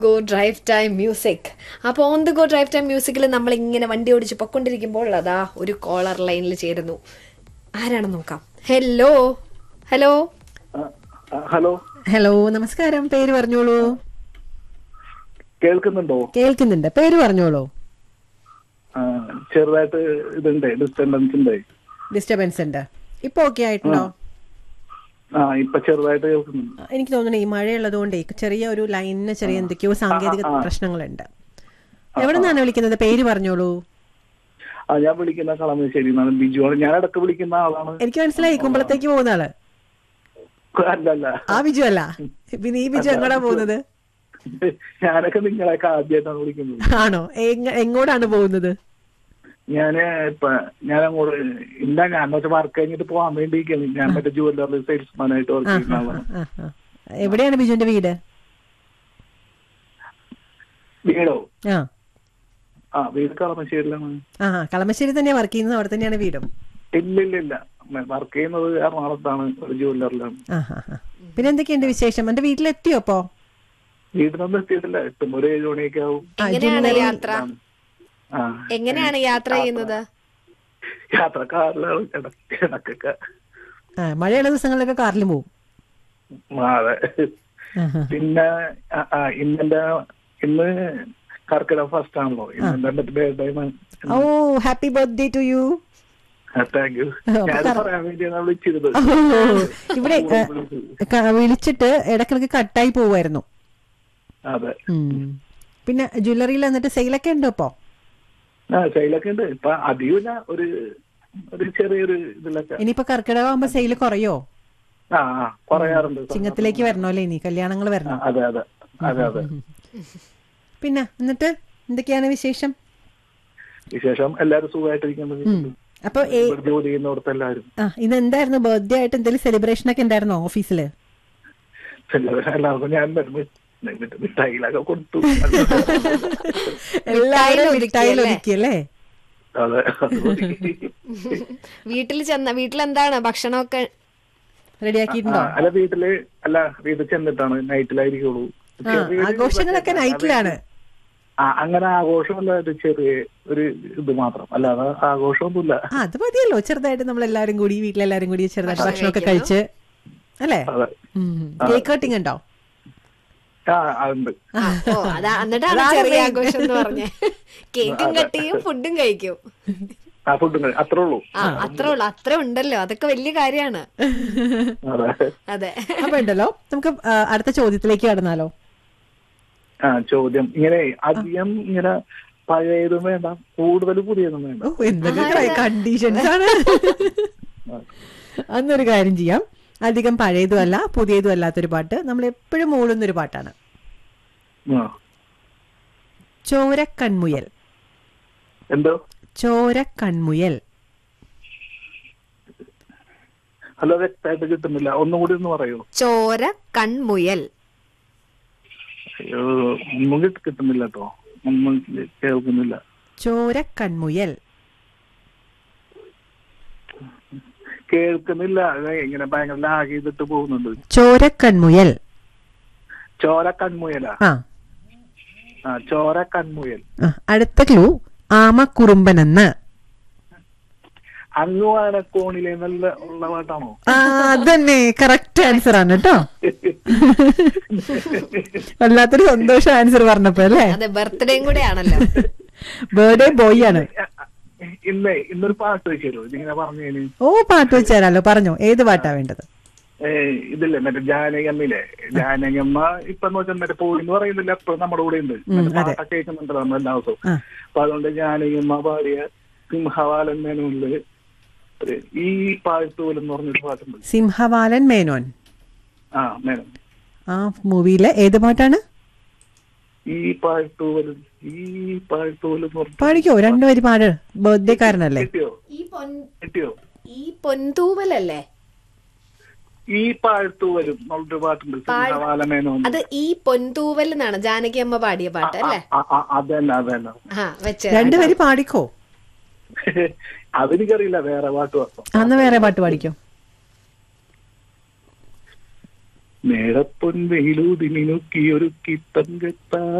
Go drive time music അപ്പോൾ on the go drive time മ്യൂസിക്കിൽ നമ്മൾ ഇങ്ങനെ വണ്ടി ഓടിച്ച് പൊക്കൊണ്ടിരിക്കുമ്പോൾ അതാ ഒരു കോളർ ലൈനിൽ ചേരുന്നു ആരാണെന്ന് നോക്കാം ഹലോ ഹലോ ആ, ആ, ഹലോ ഹലോ നമസ്കാരം പേര് പറഞ്ഞോളൂ കേൾക്കുന്നുണ്ടോ കേൾക്കുന്നുണ്ട് പേര് പറഞ്ഞോളൂ ആ, ചെറുതായിട്ട് ഇതുണ്ട് ഡിസ്റ്റർബൻസ് ഉണ്ട് ഡിസ്റ്റർബൻസ് ഉണ്ട് ഇപ്പൊ ഓക്കെ ആയിട്ടുണ്ടോ ആ ഇപ്പൊ ചെറുതായിട്ട് കേൾക്കുന്നുണ്ട് എനിക്ക് തോന്നുന്നു ഈ മഴയുള്ളത് കൊണ്ടേ ചെറിയ ഒരു ലൈനിന് ചെറിയ എന്തൊക്കെയോ സാങ്കേതിക പ്രശ്നങ്ങളുണ്ട് എവിടെ നിന്നാണ് വിളിക്കുന്നത് പേര് പറഞ്ഞോളൂ ആ ഞാൻ വിളിക്കുന്ന കളമശ്ശേരി എന്നാണ് ബിജു ആണ് ഞാൻ ഇടക്ക് വിളിക്കുന്ന ആളാണ് എനിക്ക് മനസ്സിലായി കുമ്പളത്തേക്ക് പോകുന്ന ആള് അല്ല അല്ല ആ ബിജു അല്ല പിന്നെ ഈ ബിജു എങ്ങോട്ടാ പോകുന്നത് ഞാനൊക്കെ നിങ്ങളെയൊക്കെ ആദ്യമായിട്ടാണ് വിളിക്കുന്നത് ആണോ എങ്ങ- എങ്ങോട്ടാണ് പോകുന്നത് ഞാന് ഇപ്പൊ ഞാൻ അങ്ങോട്ട് ഇല്ല ഞാൻ മറ്റേ വർക്ക് കഴിഞ്ഞിട്ട് പോകാൻ വേണ്ടി ഇരിക്കുകയാണ്. ഞാൻ മറ്റേ ജുവല്ലറി സെയിൽസ്മാൻ ആയിട്ട് വർക്ക് ചെയ്യുന്ന ആളാണ് ആ, ആ. എവിടെയാണ് ബിജുവിന്റെ വീട് വീടോ ആ ആ വീട് കളമശ്ശേരിയിലാണ് ആ ആ, കളമശ്ശേരി തന്നെയാ വർക്ക് ചെയ്യുന്നത് അവിടെ തന്നെയാണ് വീടും ഇല്ല ഇല്ല ഇല്ല വർക്ക് ചെയ്യുന്നത് എറണാകുളത്താണ് ഒരു ജുവല്ലറിലാണ് ആ ആ ആ. പിന്നെ എന്തൊക്കെയുണ്ട് വിശേഷം എന്റെ വീട്ടിലെത്തിയോ അപ്പോ വീട്ടിലൊന്നും എത്തിയിട്ടില്ല എത്തുമ്പോ ഒരു ഏഴ് മണിയൊക്കെ ആവും എങ്ങനെയാണ് യാത്ര ആ എങ്ങനെയാണ് യാത്ര ചെയ്യുന്നത് യാത്ര കാറിലാണ് ഇടക്ക് ഇടക്കൊക്കെ ആ മഴയുള്ള ദിവസങ്ങളിലൊക്കെ കാറിൽ പോവും ആ, അതെ പിന്നെ ആ, ആ, ഇന്നെന്റെ ഇന്ന് കർക്കിടക ഫസ്റ്റ് ആണല്ലോ ഇന്ന് എന്റെ birthday oh happy birthday to you thank you ഞാൻ പറയാൻ വേണ്ടിയാണ് വിളിച്ചിരുന്നത് ഇവിടെ ഏ, ക- വിളിച്ചിട്ട് ഇടക്കിടക്ക് കട്ടായി പോവായിരുന്നു അതെ ഉം. പിന്നെ ജ്വല്ലറിയിൽ എന്നിട്ട് സെയിലൊക്കെ ഉണ്ടോ ഇപ്പോ ആ ശൈലൊക്കെ ഉണ്ട് ഇപ്പൊ അധികമില്ല ഒരു ഒരു ചെറിയൊരു ഇതിലൊക്കെ ഇനിയിപ്പോ കർക്കിടകം ആകുമ്പോ സെയിൽ കുറയോ ആ ആ കുറയാറുണ്ട് ചിങ്ങത്തിലേക്ക് വരണമല്ലേ ഇനി കല്യാണങ്ങൾ ആ, വരണം അതെ അതെ അതെ അതെ പിന്നെ എന്നിട്ട് എന്തൊക്കെയാണ് വിശേഷം വിശേഷം എല്ലാരും സുഖമായിട്ടിരിക്കുന്നത് അപ്പൊ ഏ- ഇവിടെ ജോലി ചെയ്യുന്നവർക്ക് എല്ലാവരും ആ ഇന്ന് എന്തായിരുന്നു ബർത്ത്ഡേ ആയിട്ട് എന്തെങ്കിലും സെലിബ്രേഷൻ ഒക്കെ ഉണ്ടായിരുന്നോ ഓഫീസില് എല്ലാവരും എല്ലാവർക്കും ഞാൻ മരുന്ന് മറ്റേ മിഠായിലൊക്കെ കൊടുത്തു എല്ലാവരും ഒതുക്കി മിഠായിൽ അല്ലേ? ഒതുക്കി അല്ലേ അതെ അത് മതി. വീട്ടിൽ ചെന്ന വീട്ടിലെന്താണ് ഭക്ഷണമൊക്കെ റെഡിയാക്കിയിട്ടുണ്ടോ ആ, അല്ല വീട്ടില് അല്ല വീട്ടിൽ ചെന്നിട്ടാണ് നൈറ്റിലായിരിക്കുള്ളൂ ആ ആഘോഷങ്ങളൊക്കെ നൈറ്റിലാണ് ആ അങ്ങനെ ആഘോഷമല്ല ഒരു ചെറിയ ഒരു ഇത് മാത്രം അല്ലാതെ ആഘോഷമൊന്നുമില്ല ആ അത് മതിയല്ലോ ചെറുതായിട്ട് നമ്മൾ എല്ലാരും കൂടി വീട്ടിലെല്ലാരും കൂടി ചെറുതായിട്ട് ഭക്ഷണമൊക്കെ കഴിച്ച് അല്ലേ അതെ കേക്ക് കട്ടിങ് ഉണ്ടോ ആ അതുണ്ട് ആ, ഓ അതാ എന്നിട്ടാണ് ചെറിയ ആഘോഷം എന്ന് പറഞ്ഞേ കേക്കും കട്ടിയും ഫുഡും കഴിക്കും ആ ഫുഡും കഴി- അത്രേ ഉള്ളൂ ആ അത്ര ഉള്ളു അത്ര ഉണ്ടല്ലോ അതൊക്കെ വലിയ കാര്യമാണ് അതെ അതെ അപ്പൊ ഉണ്ടല്ലോ നമുക്ക് ആ, അടുത്ത ചോദ്യത്തിലേക്ക് കടന്നാലോ ആ ചോദ്യം ഇങ്ങനെ അധികം ഇങ്ങനെ പഴയതും വേണ്ട കൂടുതൽ പുതിയതും വേണ്ട ഓ എന്തൊക്കെ കണ്ടീഷൻസ് ആണ് അന്നൊരു കാര്യം ചെയ്യാം അധികം പഴയതും അല്ല പുതിയതും അല്ലാത്തൊരു പാട്ട് നമ്മൾ എപ്പോഴും മൂളുന്നൊരു പാട്ടാണ് ആ. ചോരക്കൺമുയൽ എന്തോ ചോരക്കൺമുയൽ ഹലോ വ്യക്തമായിട്ട് കിട്ടുന്നില്ല ഒന്നും കൂടി ഒന്ന് പറയൂ ചോര കൺമുയൽ അയ്യോ ഒന്നും കിട്ട- കിട്ടുന്നില്ല കേട്ടോ ഒന്നും കേൾക്കുന്നില്ല ചോരക്കൺമുയൽ കേൾക്കുന്നില്ല അത് ഇങ്ങനെ ഭയങ്കര ലാഗ് ചെയ്തിട്ട് പോകുന്നുണ്ട് ചോരക്കൺമുയൽ ചോര കൺമുയലാ ആ ആ ചോര കൺമുയൽ ആ, അടുത്ത ക്ലൂ ആമക്കുറുമ്പനെന്ന് അങ്ങു ആനക്കോണിലെ നല്ല ഉള്ള പാട്ടാണോ ആ അതന്നെ കറക്റ്റ് ആൻസർ ആണ് കേട്ടോ വല്ലാത്തൊരു സന്തോഷം ആൻസർ പറഞ്ഞപ്പോ അല്ലേ അതെ ബർത്ത്ഡേയും കൂടെ ആണല്ലോ ബർത്ത്ഡേ ബോയ് ആണ് ഇന്നേ ഇന്നൊരു പാട്ട് വെച്ചല്ലോ ഇതിങ്ങനെ പറഞ്ഞതിന് ഓ പാട്ട് വെച്ചാലോ പറഞ്ഞോ ഏത് പാട്ടാ വേണ്ടത് ഏഹ് ഇതില്ലേ മറ്റേ ജാനകമ്മില്ലേ ജാനകമ്മ ഇപ്പൊ എന്ന് വെച്ചാൽ മറ്റേ പോയി എന്ന് പറയുന്നില്ല എപ്പോഴും നമ്മുടെ കൂടെ ഉണ്ട് മറ്റേ പാട്ടൊക്കെ കേൾക്കുന്നുണ്ടല്ലോ നമ്മൾ എല്ലാ ദിവസവും ആ. അപ്പൊ അതുകൊണ്ട് ജാനകമ്മ പാടിയ സിംഹവാലൻ മേനോനില് ഒരു ഈ പാഴ്ത്തോൽ എന്ന് പറഞ്ഞൊരു പാട്ടുണ്ട് സിംഹവാലൻ മേനോൻ ആ മേനോൻ ആ മൂവിയിലെ ഏത് പാട്ടാണ് ഈ പാഴ്ത്തോലും ഈ പാഴ്ത്തോലും എന്ന് പറഞ്ഞു പാടിക്കോ രണ്ടുപേര് പാട് ബർത്ത്ഡേ കാരനല്ലേ കിട്ടിയോ ഈ പൊൻ കിട്ടിയോ ഈ പൊൻതൂവലല്ലേ ഈ പാഴ്ത്തൂവലും എന്നുള്ളൊരു പാട്ടുണ്ട് സിംഹവാല മേനോൻ അത് ഈ പൊൻതൂവൽ എന്നാണ് ജാനകി അമ്മ പാടിയ പാട്ട് അല്ലേ ആ, ആ, അതന്നെ അതന്നെ ആ വെച്ച് രണ്ടുപേര് പാടിക്കോ അതെനിക്കറിയില്ല വേറെ പാട്ട് പറഞ്ഞു അന്ന് വേറെ പാട്ട് പാടിക്കോ മേടപ്പൊൻ വെയിലൂതി മിനുക്കി ഒരുക്കി തങ്കത്താ